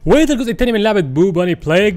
وده الجزء الثاني من لعبه بو باني بلاج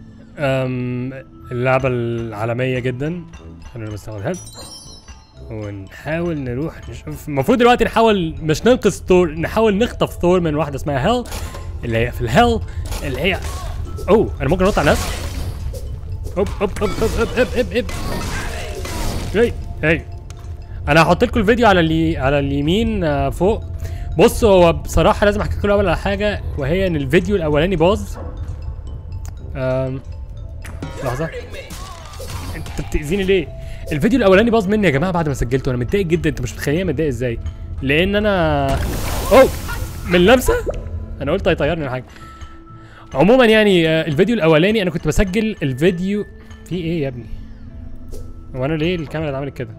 اللعبه العالميه جدا خلينا بس ناخد هيلث ونحاول نروح نشوف المفروض دلوقتي نحاول مش ننقذ ثور نحاول نخطف ثور من واحده اسمها هيل اللي هي في الهيل اللي هي اوه انا ممكن انط على الناس اوب اوب اوب اوب اوب اوب اوب اوب هي هي انا هحط لكم الفيديو على اللي على اليمين آه، فوق بص هو بصراحه لازم احكي لكم الاول على حاجه وهي ان الفيديو الاولاني باظ أم... لحظه انت بتاذيني ليه الفيديو الاولاني باظ مني يا جماعه بعد ما سجلته انا متضايق جدا انت مش متخيلين أنا متضايق ازاي لان انا اوه من لمسه انا قلت هيطيرني ولا حاجه عموما يعني آه، الفيديو الاولاني انا كنت بسجل الفيديو في ايه يا ابني هو انا ليه الكاميرا اتعملت كده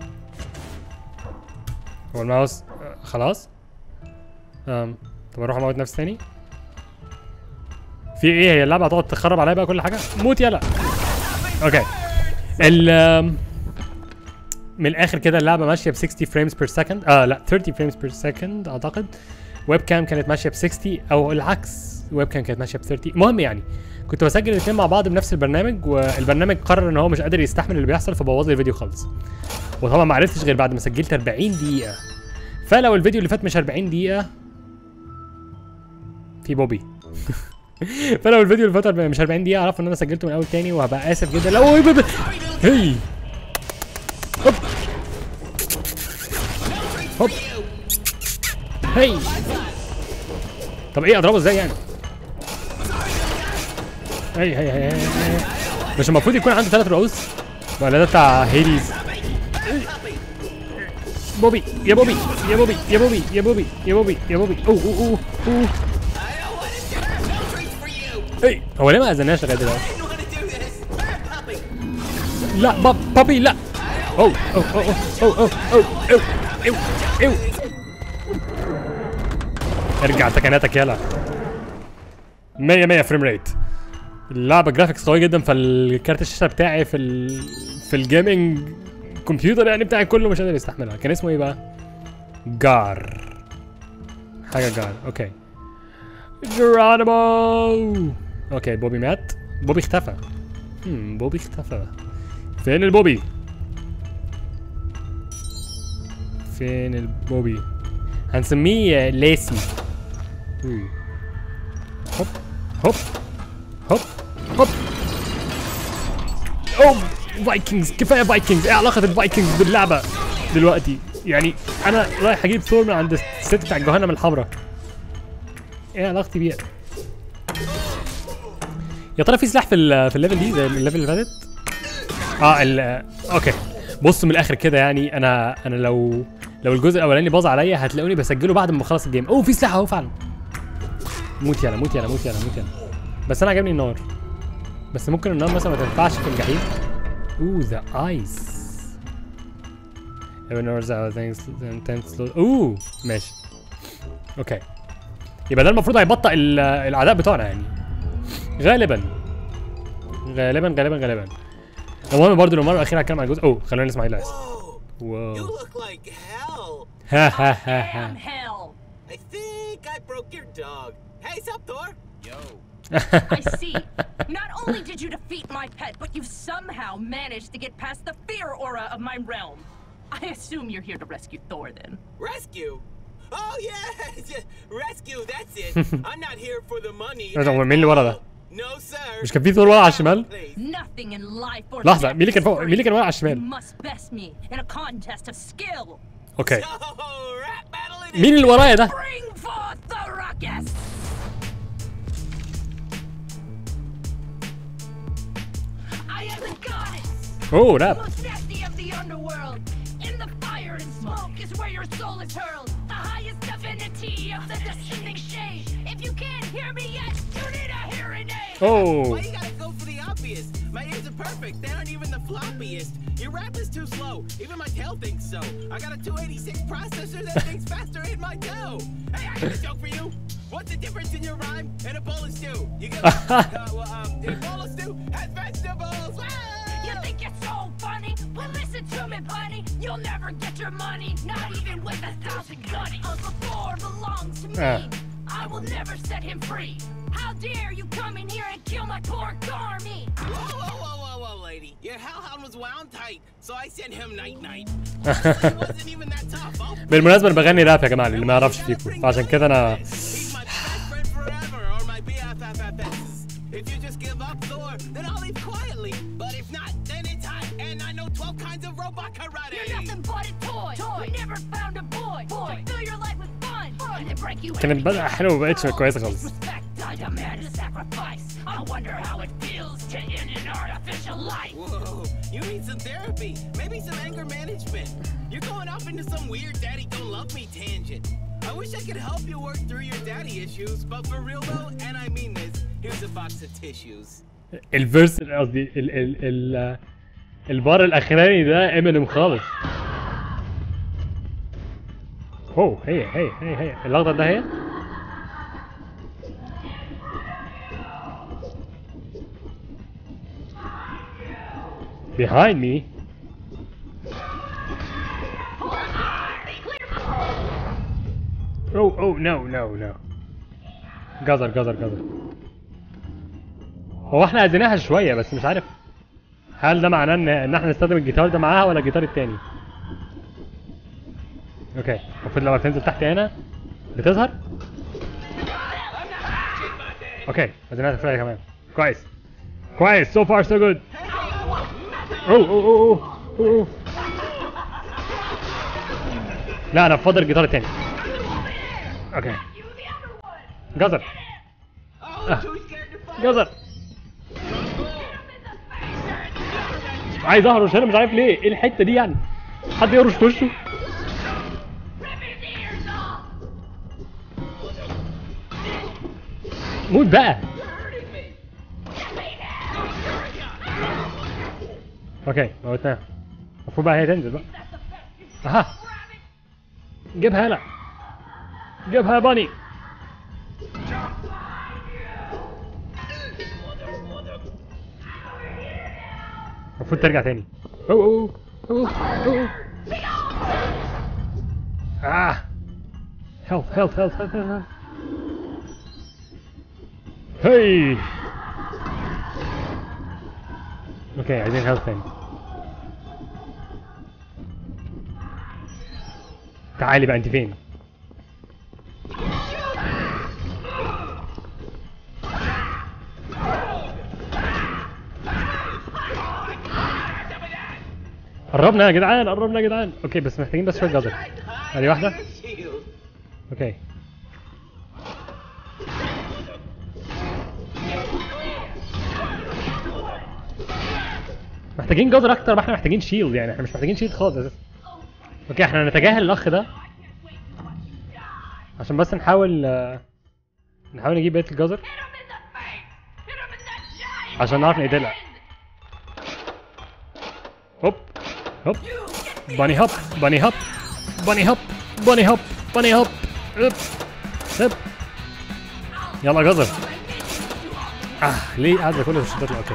هو الماوس آه، خلاص أم. طب اروح اموت نفسي تاني في ايه هي اللعبه هتقعد تخرب عليا بقى كل حاجه موت يلا اوكي ال آم، من الاخر كده اللعبه ماشيه ب 60 فريمز بير سكند اه لا 30 فريمز بير سكند اعتقد ويب كام كانت ماشيه ب 60 او العكس ويب كام كانت ماشيه ب 30 المهم يعني كنت بسجل الاثنين مع بعض بنفس البرنامج والبرنامج قرر ان هو مش قادر يستحمل اللي بيحصل فبوظ لي الفيديو خالص وطبعا ما عرفتش غير بعد ما سجلت 40 دقيقه فلو الفيديو اللي فات مش 40 دقيقه في بوبي فلو الفيديو اللي فات مش 40 دقيقه اعرف ان انا سجلته من اول تاني وهبقى اسف جدا لو هي هوب هوب هي طب ايه اضربه ازاي يعني هي هي هي, هي, هي. مش المفروض يكون عنده ثلاث رؤوس ولا ده بتاع هيديز بوبي يا بوبي يا بوبي يا بوبي يا بوبي يا بوبي يا بوبي اوه اوه اوه اوه اي هو ليه ما اذناش لغايه دلوقتي؟ لا باب بابي لا اوه اوه اوه اوه اوه اوه اوه اوه اوه ارجع سكناتك يلا 100 100 فريم ريت اللعبه جرافيكس قوي جدا فالكارت الشاشه بتاعي في ال... في الجيمنج كمبيوتر يعني بتاعي كله مش قادر يستحملها كان اسمه ايه بقى جار حاجه جار اوكي جرانيمو اوكي بوبي مات بوبي اختفى هم بوبي اختفى فين البوبي فين البوبي هنسميه ليسي مم. هوب هوب هوب هوب اوه فايكنجز كفايه فايكنجز ايه علاقه الفايكنجز باللعبه دلوقتي يعني انا رايح اجيب ثور من عند الست بتاع جهنم الحمراء ايه علاقتي بيها يا ترى في سلاح في ال في الليفل دي زي الليفل اللي فاتت اه ال اوكي بص من الاخر كده يعني انا انا لو لو الجزء الاولاني باظ عليا هتلاقوني بسجله بعد ما بخلص الجيم اوه في سلاح اهو فعلا موت يلا موت يلا موت يلا موت يلا بس انا عجبني النار بس ممكن النار مثلا ما تنفعش في الجحيم اوه ذا ايس Even knows how things intense slow اوه ماشي اوكي يبقى ده المفروض هيبطئ ال- الاعداء بتوعنا يعني غالبا غالبا غالبا غالبا المهم برضه المره الاخيره هتكلم عن الجزء اوه خلونا نسمع ايه اللي هيحصل Whoa, you واو look like hell. ها ها ها Damn ها hell! I think I broke your dog. Hey, sup, Thor? Yo. I see. Not only did you defeat my pet, but you somehow managed to get past the fear aura of my realm. I assume you're here to rescue Thor then. Rescue? Oh, yeah, rescue, that's it. I'm not here for the money. إيه ده، هو at مين اللي ورا ده؟ all. No, sir. مش كان في ثور ورا على الشمال Please. Nothing in life or لحظة، death مين اللي كان is فوق- مين اللي كان واقع على free. الشمال؟ You must best me in a contest of skill. اوكي Oh, rap battle it مين اللي ورايا ده Bring forth the ruckus! I am the goddess! اوه راب Most nasty of the underworld. In the fire and smoke is where your soul is hurled. The highest divinity of the descending shade. If you can't hear me yet, you need a hearing aid. اوه Why you gotta go for the obvious? My ears are perfect. They aren't even the floppiest. Your rap is too slow. Even my tail thinks so. I got a 286 processor that thinks faster in my dough. Hey, I got a joke for you. What's the difference in your rhyme and a bowl of stew? You get uh, well, um, a bowl of stew has vegetables. You think you're so funny? Well, listen to me, bunny. You'll never get your money, not even with a thousand gunny. Uncle Thor belongs to me. Ah. I will never set him free. How dare you come in here and kill my poor Carmy? Whoa, whoa, whoa, whoa, whoa, lady. Your hellhound was wound tight, so I sent him night night. It wasn't even that tough. Oh, بالمناسبة انا بغني راب يا جماعة اللي ما يعرفش فيكم فعشان كده انا He's my best friend forever, or my BFFFs. If you just give up Thor, then I'll leave quietly. But if not, then it's hot, and I know 12 kinds of robot karate. You're nothing but a toy. Toy. You never found a boy. Boy. To fill your life with fun. Fun. And then break you كانت every بدأ time. حلو ما بقتش كويسة خالص Respect, I demand a sacrifice. I wonder how it feels to end an artificial life. Whoa, you need some therapy, maybe some anger management. You're going off into some weird daddy don't love me tangent. I wish I could help you work through your daddy issues, but for real though, and I mean this, here's a box of tissues. الفيرس قصدي ال ال ال البار الاخراني ده امينيم خالص اوه هي هي هي هي الاخضر ده هي behind me oh oh no no no جزر جزر جزر هو احنا اذيناها شويه بس مش عارف هل ده معناه ان ان احنا نستخدم الجيتار ده معاها ولا الجيتار التاني اوكي المفروض لما بتنزل تحت هنا بتظهر اوكي اذيناها شويه كمان كويس كويس so far so good اوه اوه اوه اوه لا انا بفضل الجيتار التاني اوكي جزر Oh, too scared to fight. جزر عايز اهرش انا مش عارف ليه ايه الحته دي يعني حد يهرش في وشه موت بقى اوكي موتناها المفروض بقى هي تنزل بقى اها جيبها هنا جيبها يا باني المفروض ترجع تاني اوه اوه اوه اوه اه هيلث هيلث هيلث هيلث هيلث هي اوكي عايزين هيلث تاني تعالي بقى انت فين قربنا يا جدعان قربنا يا جدعان اوكي بس محتاجين بس شويه جزر ادي واحده Shield. اوكي محتاجين جزر اكتر ما احنا محتاجين شيلد يعني احنا مش محتاجين شيلد خالص اساسا اوكي احنا هنتجاهل الاخ ده عشان بس نحاول آه، نحاول نجيب بقيه الجزر Hit him in the face! Hit him in the giant عشان نعرف نقتلها هوب هوب باني هوب باني هوب باني هوب باني هوب باني هوب هوب هوب يلا جزر اه ليه قاعد كل الشطات اوكي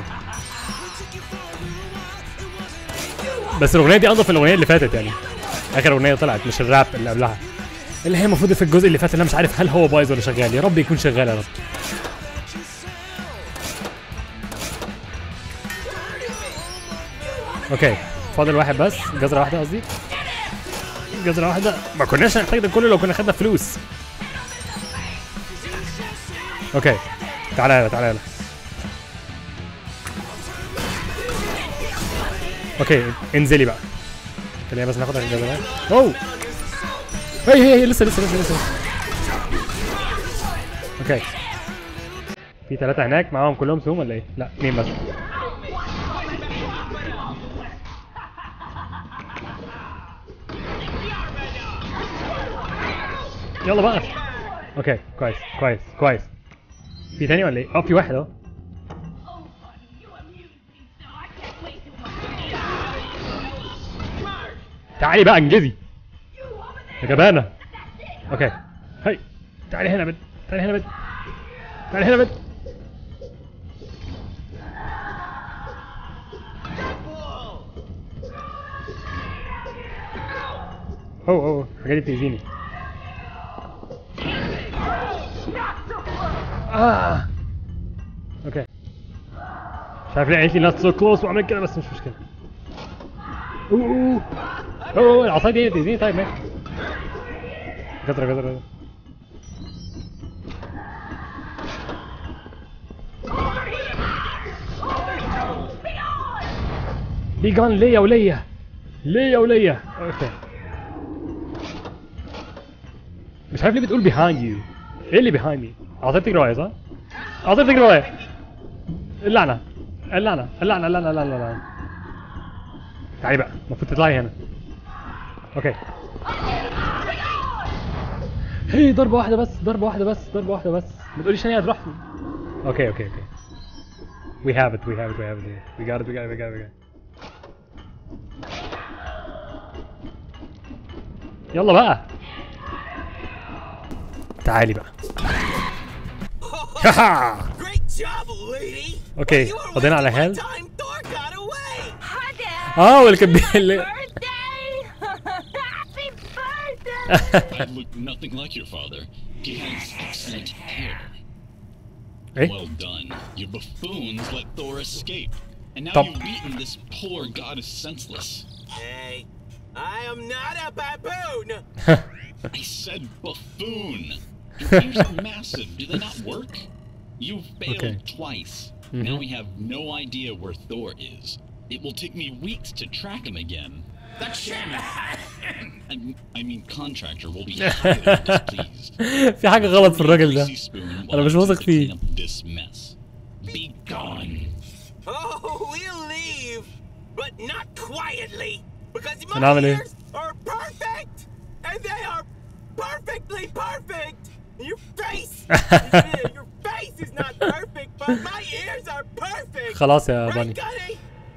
بس الاغنيه دي انضف من الاغنيه اللي فاتت يعني اخر اغنيه طلعت مش الراب اللي قبلها اللي هي المفروض في الجزء اللي فات اللي انا مش عارف هل هو بايظ ولا شغال يا رب يكون شغال يا رب اوكي فاضل واحد بس جزره واحده قصدي جزره واحده ما كناش هنحتاج ده كله لو كنا خدنا فلوس اوكي تعالى يلا تعالى يلا اوكي انزلي بقى خلينا بس ناخد الجزره اوه هي هي هي لسه لسه لسه لسه اوكي في ثلاثة هناك معاهم كلهم سوم ولا ايه؟ لا اثنين بس يلا بقى اوكي كويس كويس كويس في تاني ولا ايه؟ اه في واحد اهو تعالي بقى انجزي يا جبانة اوكي هاي تعالي هنا بنت تعالي هنا بنت تعالي هنا بنت اوه اوه الحاجات دي بتأذيني آه. اوكي مش عارف ليه قالت لي not so close وعملت كده بس مش مشكلة اوه اوه اوه العصاية دي تأذيني طيب ماشي كترة كترة كترة بي جان ليا وليا ليا وليا اوكي مش عارف ليه بتقول behind you ايه اللي behind me عصير تجري ورايا صح؟ عصير تجري ورايا اللعنة اللعنة اللعنة اللعنة اللعنة اللعنة تعالي بقى المفروض تطلعي هنا اوكي هي ضربة واحدة بس ضربة واحدة بس ضربة واحدة بس ما تقوليش ان هي هتروح اوكي اوكي اوكي We have it, we have it, we have it. We got it, we got it, we got it, we got it. يلا بقى تعالي بقى هاها Great job, lady. اوكي You were قضينا على wasting my هال time. Thor got away. Hi, Dad. اه واللي كان بي- اللي- Birthday! Happy birthday! I look nothing like your father. He has excellent hair. ايه Well done. You buffoons let Thor escape. And now Stop. you've beaten this poor goddess senseless. Hey, I am not a baboon. I said buffoon. Your ears are massive. Do they not work? You failed Okay. twice. Mhm. Now we have no idea where Thor is. It will take me weeks to track him again. The chairman. I, I mean, contractor will be highly displeased. في حاجة غلط في الراجل ده Greasy spoon while أنا مش I واثق attempt to فيه. clean up this mess. Be gone. Oh, we'll leave, but not quietly, because my هنعمل إيه؟ ears are perfect, and they are perfectly perfect. Your face, your face is not perfect, but my ears are perfect. خلاص يا Right, باني Gunny?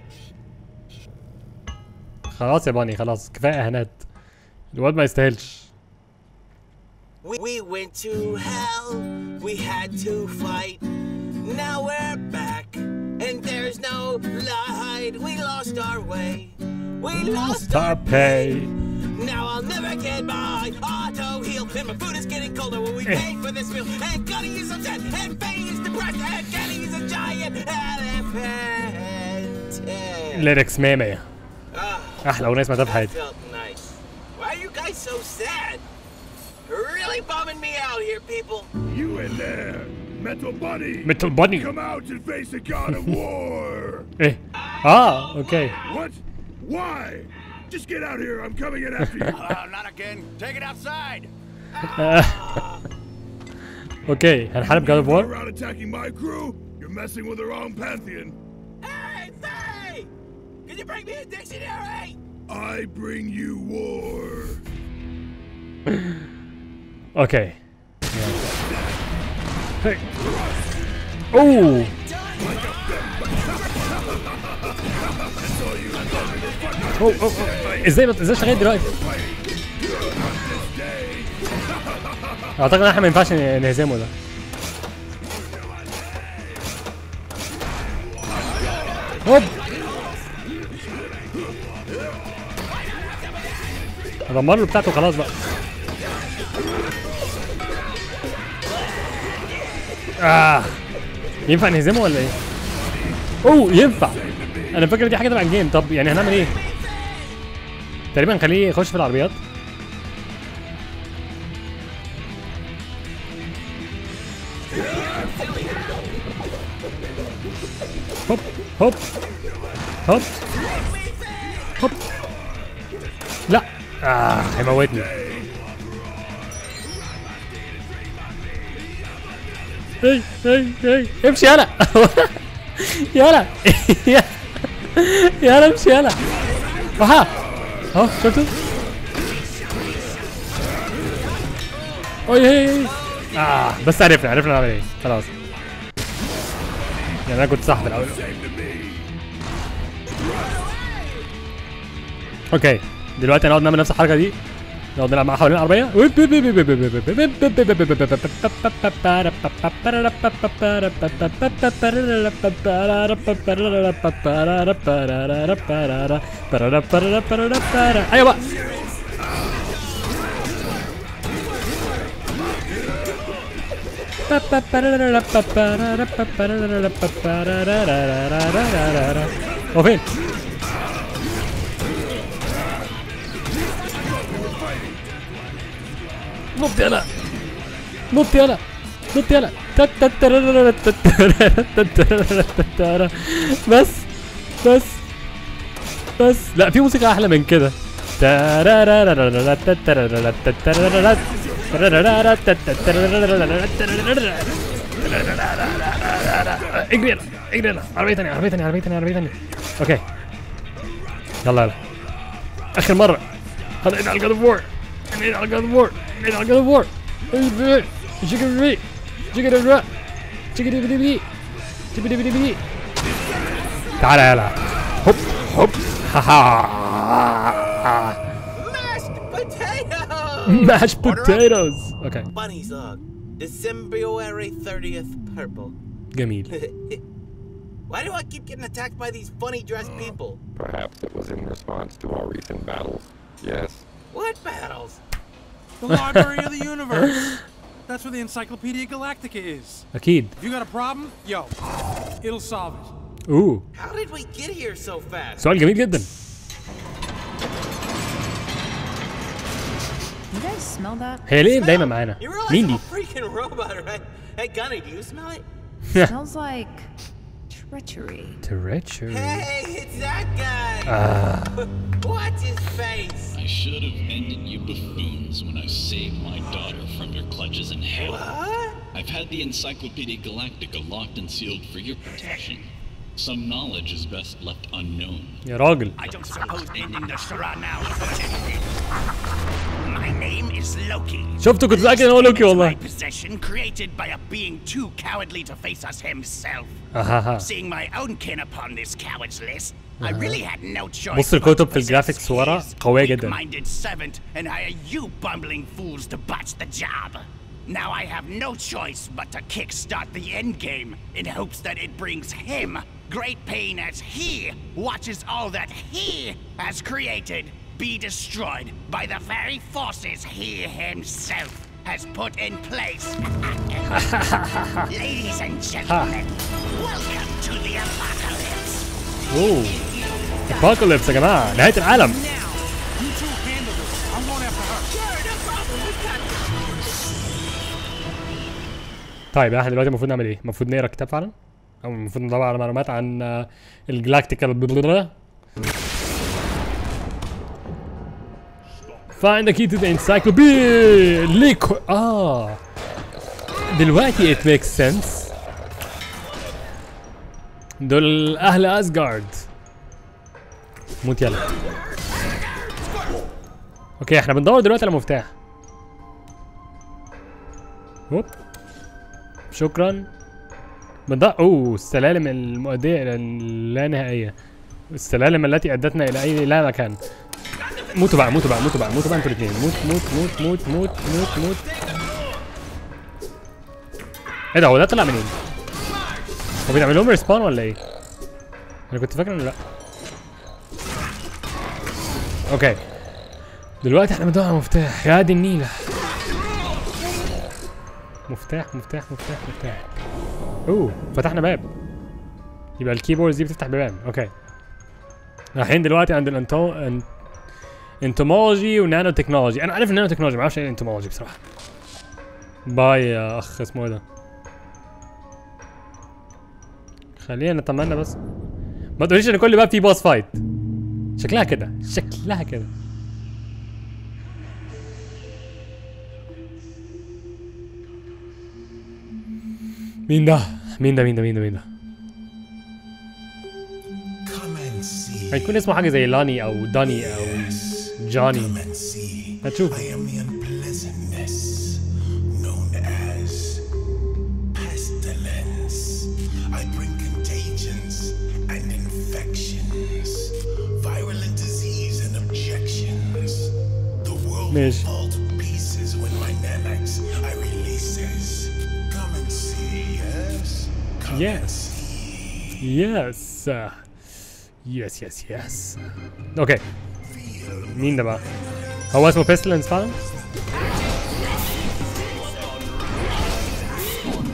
خلاص يا باني خلاص كفاية اهانات الواد ما يستاهلش We, we went to hell, we had to fight. Now we're back, and there's no light. We lost our way, we lost our pay Now I'll never get my auto heal, and my food is getting colder when we pay for this meal. And Gunny is upset, and Faye is depressed, and Kenny is a giant elephant. ليركس مية مية Ah, احلى اغنية سمعتها في that حياتي felt nice. Why are you guys so sad? You're really bumming me out here, people. You in there, Metal Bunny! ميتال باني Come out and face the god of war! ايه اه اوكي What? Why? Just get out here, I'm coming in after you! Oh, not again. Take it outside. اوكي هنحارب جاد اوف Go وور around attacking my crew? You're messing with the wrong pantheon. Hey, Faye! Can you bring me a dictionary? I bring you war. اوكي هي. اوه أوه، أوه، أوه. ازاي ما ازاي لغايه دلوقتي اعتقد ان احنا ما ينفعش نهزمه ده هوب ادمر له بتاعته خلاص بقى آه. ينفع نهزمه ولا ايه؟ اوه ينفع انا فاكر دي حاجه تبع الجيم طب يعني هنعمل ايه؟ تقريبا نخليه يخش في العربيات هوب هوب هوب هوب لا اه هيموتني اي اي اي امشي يلا يلا يلا امشي يلا اها اهو شفتوا اي اي اي اه بس عرفنا عرفنا نعمل ايه خلاص يعني انا كنت صح في الاول اوكي دلوقتي هنقعد نعمل نفس الحركه دي نقعد نلعب معاها حوالين العربيه ايوه بقى هو فين؟ نط يلا نط يلا نط يلا بس بس بس لا في موسيقى احلى من كده اجري يلا اجري يلا عربية ثانية عربية ثانية عربية ثانية عربية ثانية اوكي يلا يلا اخر مرة هذا ايد على جاد اوف وور ايد على جاد اوف وور ايد على جاد اوف وور شكرا بي شكرا بي شكرا بي بي شكرا بي بي تعال يلا هوب هوب ها ها Mashed potatoes! mashed potatoes اوكي Bunny's log. December 30th purple. جميل Why do I keep getting attacked by these funny dressed people? Perhaps it was in response to our recent battles. Yes. What battles? The Library of the Universe. That's where the Encyclopedia Galactica is. اكيد If you got a problem, yo, it'll solve it. اوه How did we get here so fast? سؤال جميل جدا You guys smell that? هي ليه Smell? دايما معانا You realize مين I'm دي a freaking robot, right? Hey, Gunny, do you smell it? smells like treachery. treachery Hey, it's that guy! Watch his face! I should have ended you buffoons when I saved my daughter from your clutches in hell. What? I've had the Encyclopedia Galactica locked and sealed for your protection. Some knowledge is best left unknown. يا راجل I don't suppose ending the Shara now will hurt anything. My name is Loki. شفته كنت متأكد ان هو لوكي My والله possession created by a being too cowardly to face us himself. اها Seeing my own kin upon this coward's list, I really had no choice. بص but الكتب to في الجرافيكس possess ورا his قوية جدا. weak-minded servant and hire you bumbling fools to botch the job. Now I have no choice but to kickstart the endgame in hopes that it brings him great pain as he watches all that he has created be destroyed by the very forces he himself has put in place. Ladies and gentlemen, welcome to the apocalypse. اوه ابوكاليبس يا جماعه نهايه العالم Now, you two handle this. I'm going after her. Sure, no problem. We got طيب احنا دلوقتي المفروض نعمل ايه؟ المفروض نقرا كتاب فعلا؟ او المفروض ندور على معلومات عن آه، الجلاكتيكال Find the key to the encyclopedia ليكو اه دلوقتي it makes sense دول اهل اسجارد موت يلا اوكي احنا بندور دلوقتي على مفتاح هوب شكرا بندور اوه السلالم المؤدية الى اللانهائية السلالم التي ادتنا الى اي لا مكان موتوا بقى موتوا بقى موتوا بقى موتوا بقى انتوا الاثنين موت موت موت موت موت موت موت ايه ده هو ده طلع منين؟ هو بيعمل لهم ريسبون ولا ايه؟ انا كنت فاكر انه لا اوكي دلوقتي احنا بندور على مفتاح يا دي النيلة مفتاح مفتاح مفتاح مفتاح اوه فتحنا باب يبقى الكيبوردز دي بتفتح بيبان اوكي رايحين دلوقتي عند الانتو ان... انتومولوجي ونانو تكنولوجي انا عارف النانو تكنولوجي ما اعرفش ايه الانتومولوجي بصراحه باي يا اخ اسمه ايه ده خلينا نتمنى بس ما تقوليش ان كل باب فيه باس فايت شكلها كده شكلها كده مين ده مين ده مين ده مين ده مين ده Come and see. هيكون اسمه حاجه زي لاني او داني او جوني Come and see. هتشوف I am the unpleasantness known as pestilence. I bring contagions and infections, virulent disease and objections. The world will ماشي. fall to pieces when my nanites I releases. Come and see, yes? Come and Yes. see. يس يس يس يس اوكي مين ده بقى هو اسمه بيستلنس فعلا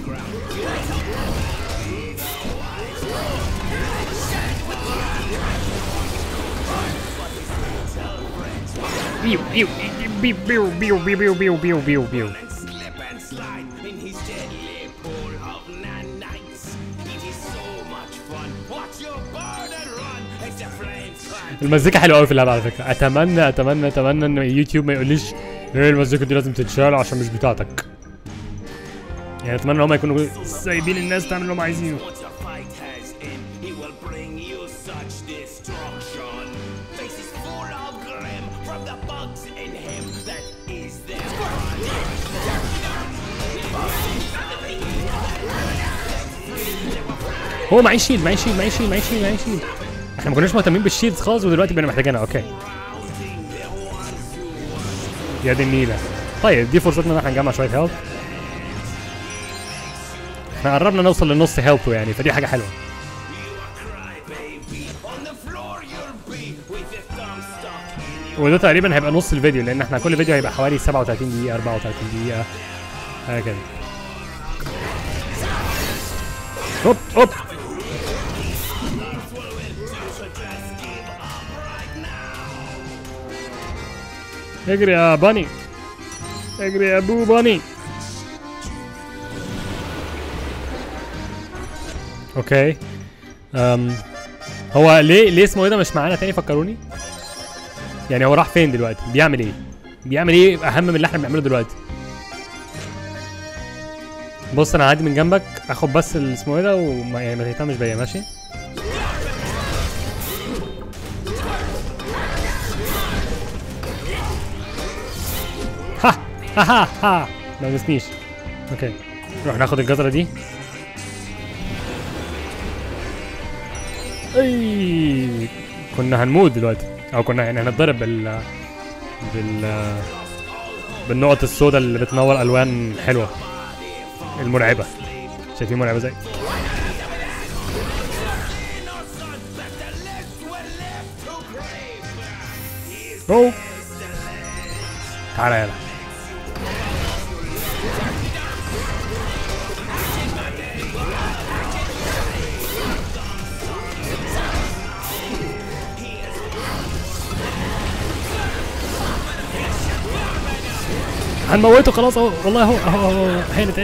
بيو بيو بيو بيو بيو بيو بيو بيو بيو بيو and slip and slide in his deadly pool of nanites. It is so much fun. Watch you burn and run as the flames climb. المزيكا حلوه قوي في اللعبه على فكره اتمنى اتمنى اتمنى ان يوتيوب ما يقوليش ايه المزيكا دي لازم تتشال عشان مش بتاعتك يعني اتمنى ان هم يكونوا سايبين الناس تعمل اللي هم عايزينه Once a fight has end, he will bring you such destruction. Faces full of grim from the bugs in him that is their هو معيه شيلد معيه شيلد معيه شيلد معيه شيلد معيه شيلد احنا ما كناش مهتمين بالشيلد خالص ودلوقتي بقينا محتاجينها اوكي يا دي النيلة طيب دي فرصتنا ان احنا نجمع شوية هيلث احنا قربنا نوصل لنص هيلثه يعني فدي حاجة حلوة On the floor you'll be with your thumb stuck in your وده تقريبا هيبقى نص الفيديو لان احنا كل فيديو هيبقى حوالي 37 دقيقة 34 دقيقة حاجة كده هوب هوب اجري يا باني اجري يا بو باني اوكي أم. هو ليه ليه اسمه ايه ده مش معانا تاني فكروني يعني هو راح فين دلوقتي بيعمل ايه بيعمل ايه اهم من اللي احنا بنعمله دلوقتي بص انا هعدي من جنبك اخد بس ال- اسمه ايه ده وما يعني ما تهتمش بيا ماشي ها ها ها ها ما لمسنيش اوكي نروح ناخد الجزرة دي اي كنا هنموت دلوقتي او كنا يعني هنتضرب بال بال بالنقط السوداء اللي بتنور الوان حلوه المرعبه شايفين مرعبه ازاي اوه تعالى يلا هنموته خلاص اهو والله اهو اهو اهو هانت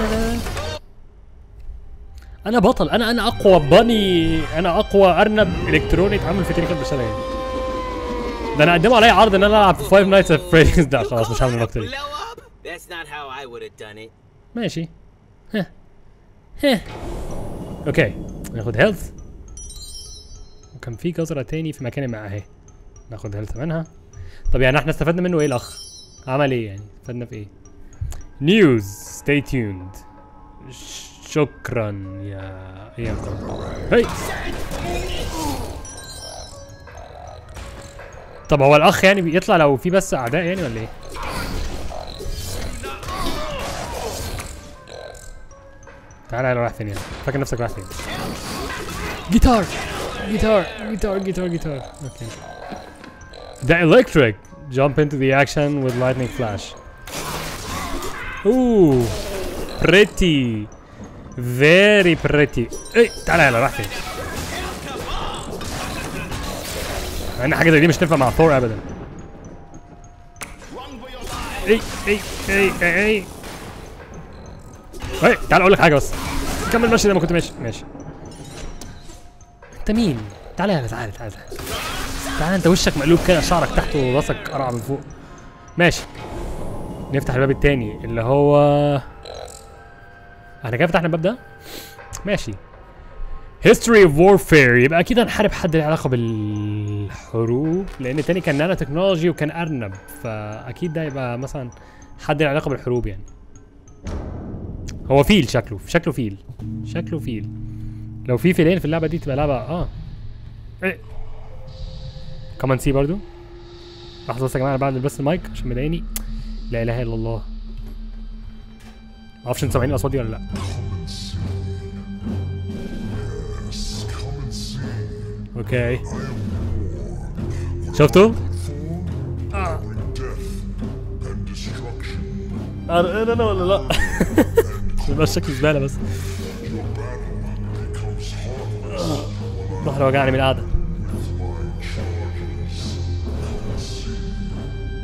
انا بطل انا انا اقوى باني انا اقوى ارنب الكتروني اتعمل في تاريخ البشريه ده انا قدموا عليا عرض ان انا العب في فايف نايتس ات فريديز ده خلاص مش هعمل النكته دي blow up? That's not how I would have done it. ماشي ها ها اوكي ناخد هيلث وكان في جزرة تاني في مكان ما اهي ناخد هيلث منها طب يعني احنا استفدنا منه ايه الاخ عمل ايه يعني استفدنا في ايه نيوز ستي تيوند شكرا يا ايام هي طب هو الاخ يعني بيطلع لو في بس اعداء يعني ولا ايه تعالى انا رايح فين يعني فاكر نفسك رايح فين جيتار جيتار جيتار جيتار جيتار اوكي The electric jump into the action with lightning flash Ooh pretty very pretty اي تعالى يلا رايح فين مع ان حاجه زي دي مش تنفع مع ثور ابدا اي اي اي اي اي اي تعال اقول لك حاجه بس كمل ماشي زي ما كنت ماشي ماشي انت مين تعال يلا تعال تعال تعال تعال انت وشك مقلوب كده شعرك تحت وراسك قرع من فوق ماشي نفتح الباب التاني اللي هو احنا كده فتحنا الباب ده ماشي History of Warfare يبقى اكيد هنحارب حد له علاقه بالحروب لان التاني كان نانو تكنولوجي وكان ارنب فاكيد ده يبقى مثلا حد له علاقه بالحروب يعني هو فيل شكله شكله فيل شكله فيل لو في فيلين في اللعبه دي تبقى لعبه اه ايه كمان سي برضو لحظه بس يا جماعه انا بعمل بس المايك عشان مضايقني لا اله الا الله معرفش انتوا سامعين الاصوات دي ولا لا اوكي شفتوا؟ آه. انا انا انا ولا لا؟ يبقى شكل زباله بس ظهري وجعني من القعده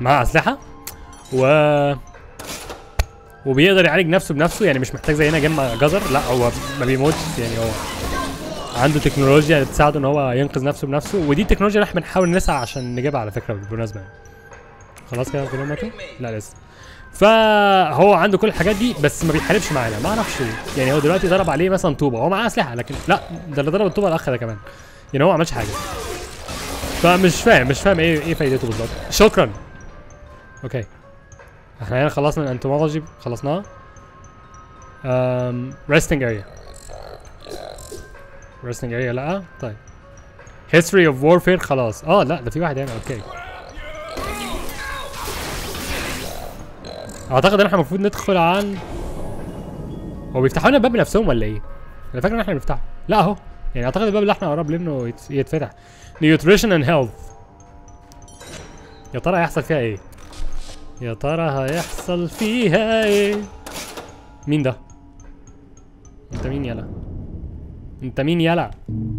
معاه اسلحه و وبيقدر يعالج نفسه بنفسه يعني مش محتاج زينا جمع جزر لا هو ما بيموتش يعني هو عنده تكنولوجيا تساعده ان هو ينقذ نفسه بنفسه ودي التكنولوجيا اللي احنا بنحاول نسعى عشان نجيبها على فكره بالمناسبه يعني. خلاص كده كلهم ماتوا؟ لا لسه فهو عنده كل الحاجات دي بس ما بيحاربش معانا ما اعرفش ليه يعني هو دلوقتي ضرب عليه مثلا طوبه هو معاه اسلحه لكن لا ده اللي ضرب الطوبه الاخ ده كمان يعني هو ما عملش حاجه فمش فاهم مش فاهم ايه ايه فايدته بالظبط شكرا اوكي احنا هنا خلصنا الانتومولوجي خلصناها um, resting area resting area لا طيب history of warfare خلاص اه لا ده في واحد هنا اوكي اعتقد ان احنا المفروض ندخل عن هو بيفتحوا لنا الباب بنفسهم ولا ايه؟ انا فاكر ان احنا بنفتحه لا اهو يعني اعتقد الباب اللي احنا قرب منه يت- يتفتح nutrition and health يا ترى هيحصل فيها ايه؟ يا ترى هيحصل فيها ايه؟ مين ده؟ انت مين يلا؟ انت مين يلا؟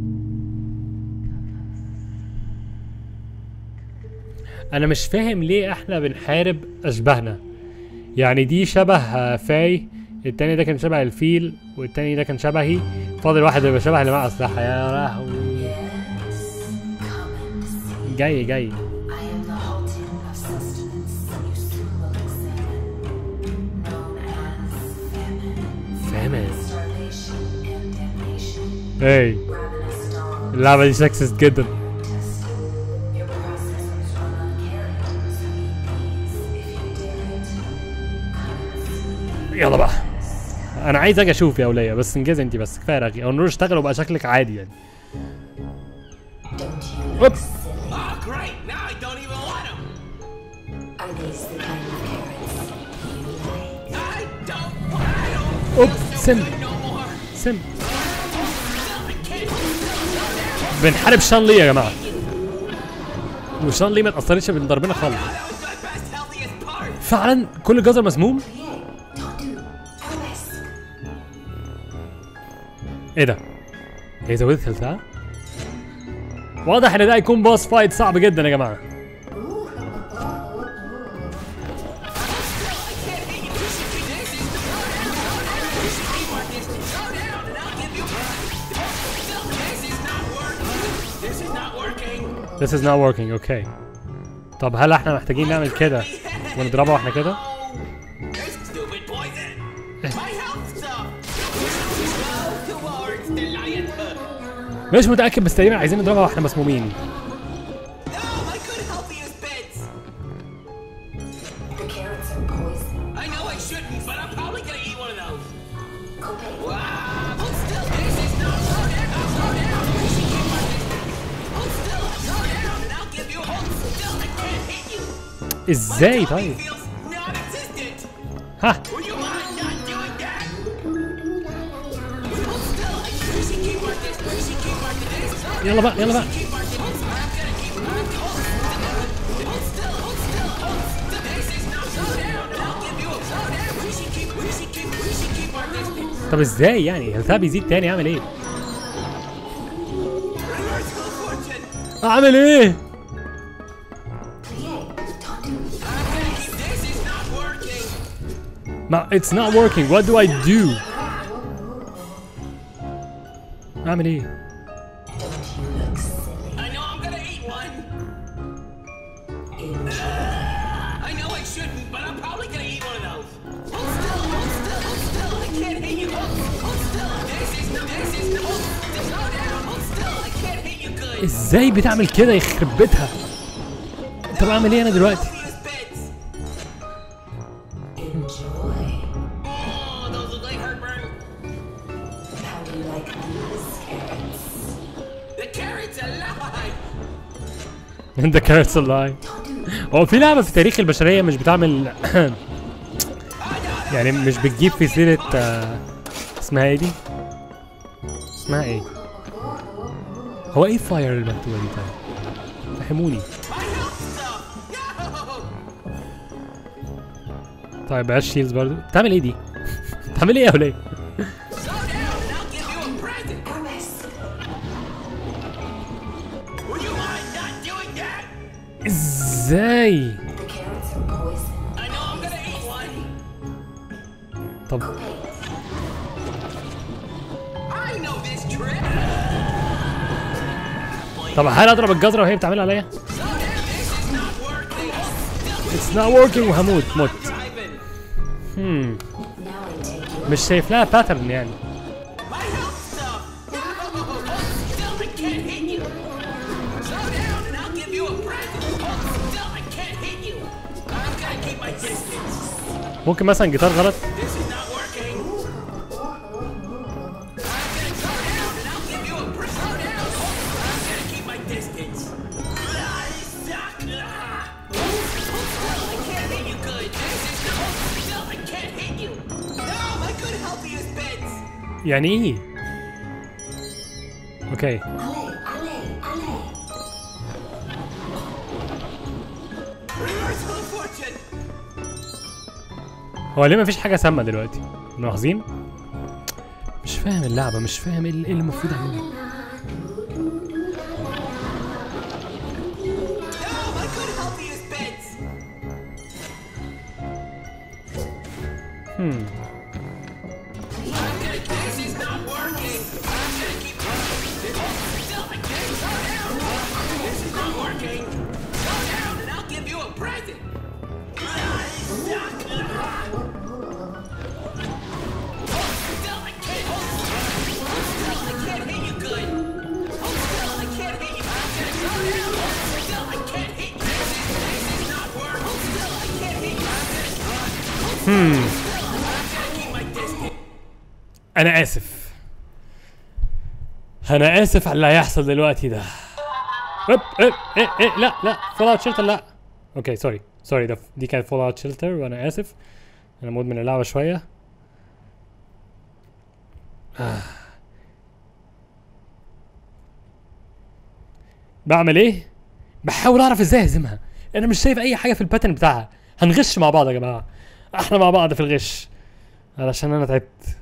انا مش فاهم ليه احنا بنحارب اشباهنا يعني دي شبه آه، فاي التاني ده كان شبه الفيل والتاني ده كان شبهي فاضل واحد يبقى شبه اللي معاه اسلحه يا لهوي جاي جاي I am the halting of sustenance you soon will examine, known as famine, فاهم starvation, and damnation. اي Ravenous dog اللعبه دي سكسست جدا testing. Your processors run on carrion, so eat these if you dare it. يلا بقى انا عايز اجي اشوف يا وليه بس انجز انت بس كفايه رغي او نور اشتغل وبقى شكلك عادي يعني Don't you Whoop. look silly? Oh, great! Now I don't even want them. Are these the kind of carrots you like? I don't want. I don't اوب feel so سم good no more. سم I can't. بنحارب شان لي يا جماعه وشان لي ما اتاثرتش بضربنا خالص That was my best, healthiest part. فعلا كل جزر مسموم Don't do. Risk. ايه ده؟ هي زودت هيلثها؟ واضح ان ده هيكون باس فايت صعب جدا يا جماعه This is not working. This is not working اوكي طب هل احنا محتاجين نعمل كده ونضربها واحنا كده؟ This stupid poison. My health stuff. Go towards the lion hook. مش متاكد بس تقريبا عايزين نضربها واحنا مسمومين No, my good healthiest bits. The carrots are poison. I know I shouldn't, but I'm probably gonna eat one of those. Cobain. Wow, hold still. This is not slow down. Slow down. We should keep our distance. Hold still. Slow down, and I'll give you a hold still. I can't hit you. ازاي My tummy طيب؟ feels non-existent. ها Would you mind not doing that? Hold still. I we should keep our distance. We should keep our distance. Slow يلا بقى يلا بقى Keep our distance. I'm gonna keep hold still. Hold still. Hold still. Hold still. This is not slow down, and I'll give you a slow down. We should keep. We should keep. We should keep our distance. طب ازاي يعني؟ هيلثها بيزيد تاني اعمل ايه؟ Reversible fortune. اعمل ايه؟ Don't do. This is not working. ما it's not working what do I do؟ اعمل ايه؟ Don't you look silly? I know I'm gonna eat one. I know I shouldn't, but I'm probably gonna eat one of those. Hold still, hold still, hold still. I can't hit you. Hold, hold still. This is no, this is no. Hold, slow down. Hold still. I can't hit you good. ازاي بتعمل كده يخرب بيتها؟ طب اعمل ايه انا دلوقتي؟ These bits. Enjoy. Oh, those look like heartburn. How do you like these carrots? The carrot's alive. انت كارتس اللاي هو في لعبه في تاريخ البشريه مش بتعمل يعني مش بتجيب في سيره آه، اسمها ايه دي؟ اسمها ايه؟ هو ايه فاير المكتوبه دي طيب؟ فهموني My health stuff. No. طيب بلاش شيلز برضو بتعمل ايه دي؟ بتعمل ايه يا وليه؟ Slow down, and I'll give you a present. Risk. Would you mind not doing that? ازاي؟ The carrots طب I know this trick. طب هل اضرب الجزره وهي بتعملها عليا؟ It's not working وهموت موت هم مش شايف لها باترن يعني My health stuff. Still, I can't hit you. Slow down, and I'll give you a present. Still, I can't hit you. I'm gonna keep my distance. ممكن مثلا جيتار غلط This is not working. I'm gonna slow down, and I'll give you a present. Slow down. I'm gonna keep my distance. Ah, you suck. Ah. Still, I can't hit you good. This is not. Still, I can't hit you. No, I could help you as bits. يعني ايه؟ اوكي Reversal of fortune. هو ليه مفيش حاجه سامه دلوقتي؟ ملاحظين؟ مش فاهم اللعبه مش فاهم ايه إيه اللي المفروض اعمله No, I could help you as bits. Hmm. I'm gonna. This is not working. I'm gonna keep. Still, I can't slow down. This is not working. Slow down, and I'll give you a present. Ah, you suck. Ah. Still, I can't. Still, I can't hit you good. Still, I can't hit you. I'm gonna slow down. Still, I can't hit you. This is, this is not working. Still, I can't hit you. I'm gonna. Hmm. Still, I'm gonna keep my distance. انا اسف انا اسف على اللي هيحصل دلوقتي ده إب إب إيه إيه لا لا فول اوت شيلتر لا اوكي سوري سوري ده دي كانت فول اوت شيلتر وانا اسف انا مدمن اللعبه شويه آه. بعمل ايه بحاول اعرف ازاي اهزمها انا مش شايف اي حاجه في الباترن بتاعها هنغش مع بعض يا جماعه احنا مع بعض في الغش علشان انا تعبت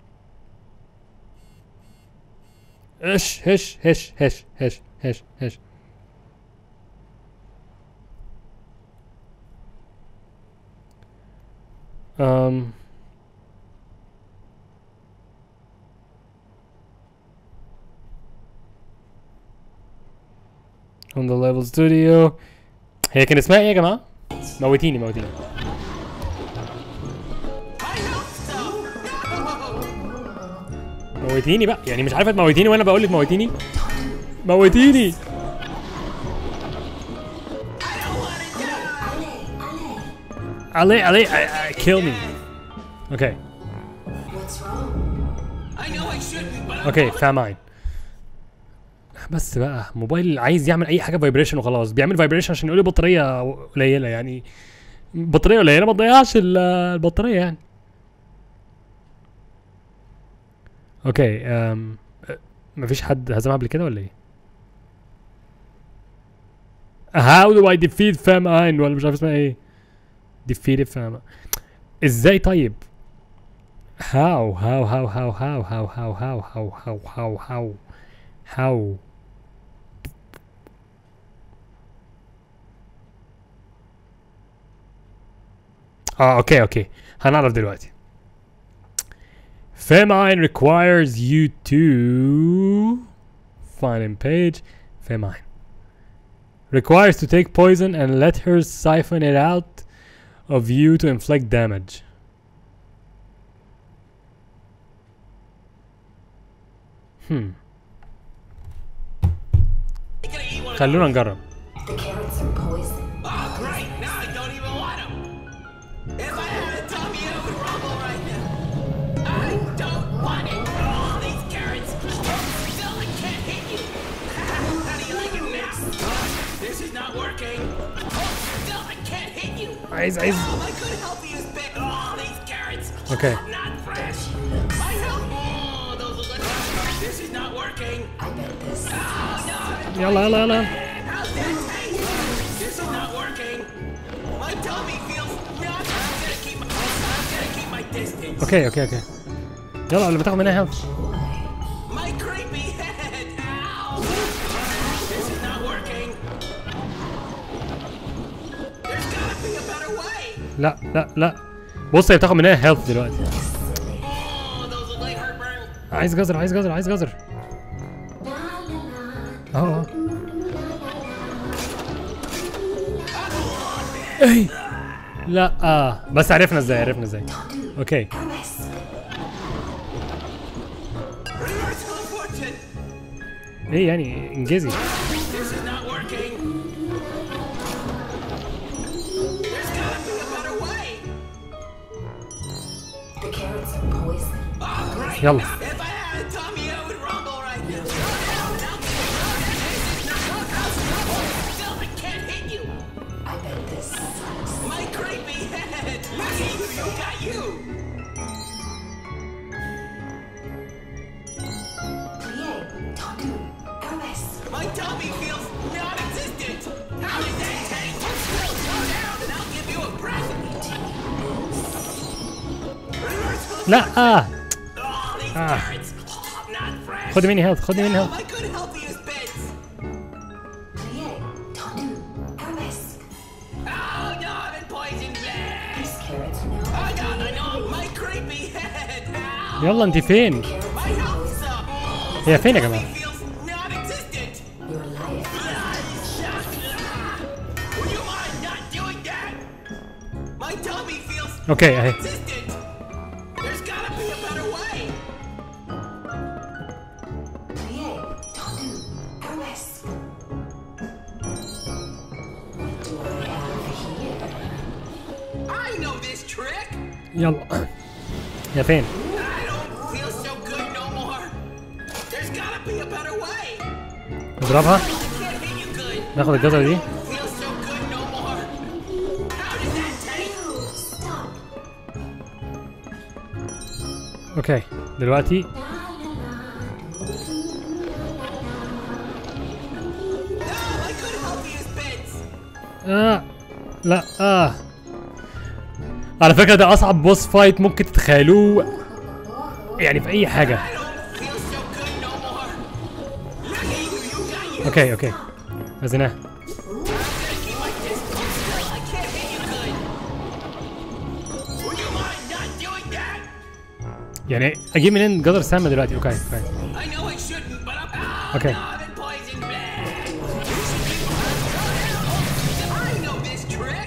هش هش هش هش هش هش هش um on the level studio هي كان اسمها ايه يا جماعه موتيني موتيني موتيني بقى يعني مش عارفه تموتيني وانا بقول لك موتيني موتيني علي علي kill me اوكي I know I shouldn't, but I'm اوكي فاهمين بس بقى موبايل عايز يعمل اي حاجه فايبريشن وخلاص بيعمل فايبريشن عشان يقول لي بطاريه قليله يعني بطاريه قليله ما تضيعش ال- البطاريه يعني اوكي أم مفيش حد هزمها قبل كده ولا ايه؟ How do I defeat famine ولا مش عارف اسمها ايه؟ defeated famine ازاي طيب؟ How how how how how how how how how how how how how اه اوكي اوكي هنعرف دلوقتي Famine requires you to find in page Famine requires to take poison and let her siphon it out of you to inflict damage. Hmm. خلونا نجرب. The carrots are poison. Oh, great! Now I don't even want him. If I had a tummy, it would rumble right now. I don't want it. All these carrots. Still, I can't hit you. How do you like it now? This is not working. Still, I can't hit you. عايز عايز Oh, I could help you a bit. All these carrots. Okay. Not fresh. My help. Oh, those look like. This is not working. I bet this. Oh, no. يلا يلا يلا How's that taste? This is not working. My tummy feels not. I'm gonna keep my. I'm gonna keep my distance. اوكي اوكي اوكي يلا اللي بتاخد منها health My creepy head. Ow. This is not working. There's gotta be a better way. لا لا لا بص هي بتاخد منها health دلوقتي عايز جزر عايز جزر عايز جزر اهو اهو اي لا آه. بس عرفنا ازاي عرفنا ازاي اوكي Reversal of fortune. ايه يعني انجزي This is not working. There's gotta be a better way. The carrots are poison. Oh, great. يلا If I had a tummy, I would rumble right now. Still, I can't hit you. I bet this sucks. My creepy head. Look at you, you got you. Plié, tendu, arabesque. My tummy feels non-existent. How does that taste? Still, calm down, and I'll give you a present. Reversal of لا آه. all these Ah. carrots. Not fresh. خدي مني هيلث خدي مني Oh, هيلث my good healthiest bits. Plié, tendu, arabesque. Oh no, I'm in poison bed. These carrots now. Oh god, I know my creepy head. Ow. يلا انت فين My health's up. هي فين يا جماعه Tummy feels non-existent. Your life. Would you mind not doing that? My tummy feels اوكي اهي non-existent. There's gotta be a better way. Plié, tendu, arabesque. What do I have here? I know this trick. يلا يا فين I don't feel so good no more. There's gotta be a better way. نضربها I can't hit you good. ناخد الجزرة دي Feel so good no more. How does that taste? Stop. اوكي دلوقتي No, my good healthiest bits. آه. لا اه على فكرة ده أصعب بوس فايت ممكن تتخيلوه يعني في أي حاجة I don't feel so good no more. Look at you, you got you. اوكي اوكي وزناه I'm gonna keep my distance still. I can't hit you good. Would you mind not doing that? يعني أجيب منين جزر سامة دلوقتي اوكي اوكي I know I shouldn't, but I'm. Oh, Okay. no, I'm in poison bed. I know this trick.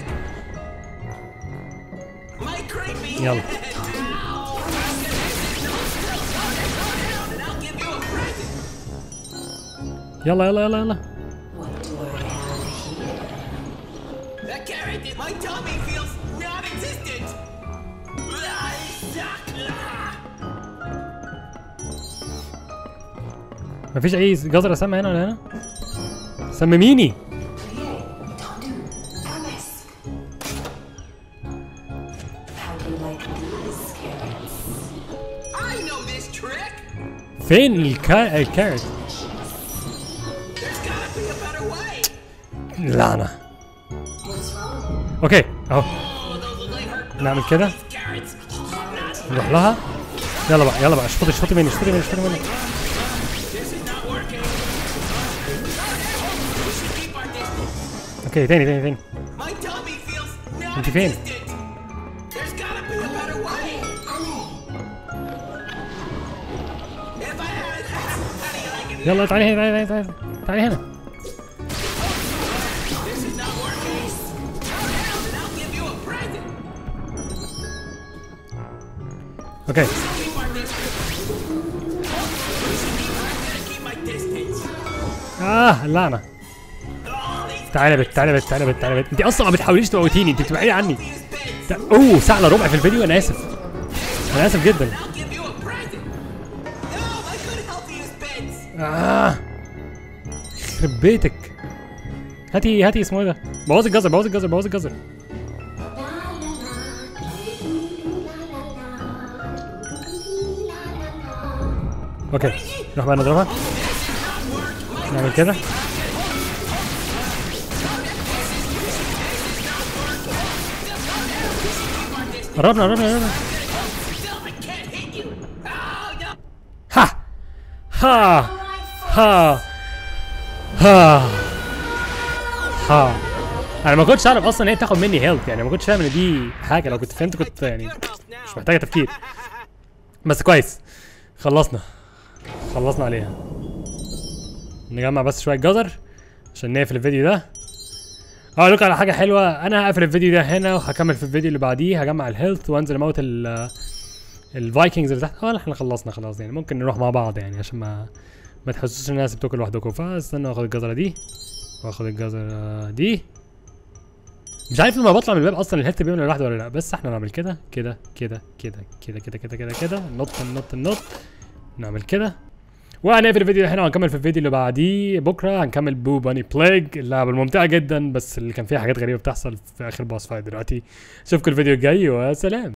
My creepy يلا. head. Ow. Still, calm down, calm down, and I'll give you a present. يلا يلا يلا يلا What do I have here? That carrot did. My tummy feels non-existent. I suck. مفيش أي جزرة سامة هنا ولا هنا سمميني Plié, tendu, arabesque. How do you like these carrots? I know this trick. فين الكا... الكارت There's gotta be a better way. لعنة What's wrong? اوكي اهو Oh, those look like her. نعمل كده These carrots. Not. نروح لها يلا بقى يلا بقى اشفطي اشفطي مني اشفطي مني اشفطي مني This is not working. We should keep our distance. اوكي تاني تاني تاني My tummy feels انت فين؟ non-existent. There's gotta be a better way. If I had, how do you like it? يلا تعالي هنا تعالي تعالي تعالي هنا This is not working. Calm down and I'll give you a present. اوكي Keep our distance. We should keep. I'm gonna keep my distance. اه اللعنة All these تعالي يا بت تعالي يا بت تعالي يا بت تعالي يا بت انت اصلا ما بتحاوليش تموتيني انت بتبعدي عني these bits. تع- اوه ساعة الا ربع في الفيديو انا اسف انا اسف جدا I'll give you a present. No, my good healthiest bits. اه يخرب بيتك هاتي هاتي اسمه ايه ده بوظ الجزر بوظ الجزر بوظ الجزر اوكي نروح بقى نضربها نعمل كده قربنا قربنا قربنا Still, I can't hit you. Oh no. ها ها ها ها ها انا ما كنتش اعرف اصلا ان هي تاخد مني هيلث يعني ما كنتش فاهم ان دي حاجه لو كنت فهمت كنت يعني Good health now. مش محتاجه تفكير بس كويس خلصنا خلصنا عليها نجمع بس شويه جزر عشان نقفل الفيديو ده اقول لكم على حاجه حلوه انا هقفل الفيديو ده هنا وهكمل في الفيديو اللي بعديه هجمع الهيلث وانزل اموت ال الفايكنجز اللي تحت اه احنا خلصنا خلاص يعني ممكن نروح مع بعض يعني عشان ما ما تحسوش ان انا سبتكم لوحدكم فاستنى اخد الجزره دي واخد الجزره دي مش عارف لما بطلع من الباب اصلا الهيلث بيعمل لوحده ولا لا بس احنا نعمل كده كده كده كده كده كده كده كده كده نط نط نط نعمل كده وهنقفل الفيديو ده هنا وهنكمل في الفيديو اللي بعديه بكره هنكمل بو باني بلاج اللعبه الممتعه جدا بس اللي كان فيها حاجات غريبه بتحصل في اخر باص فايت دلوقتي اشوفكم الفيديو الجاي وسلام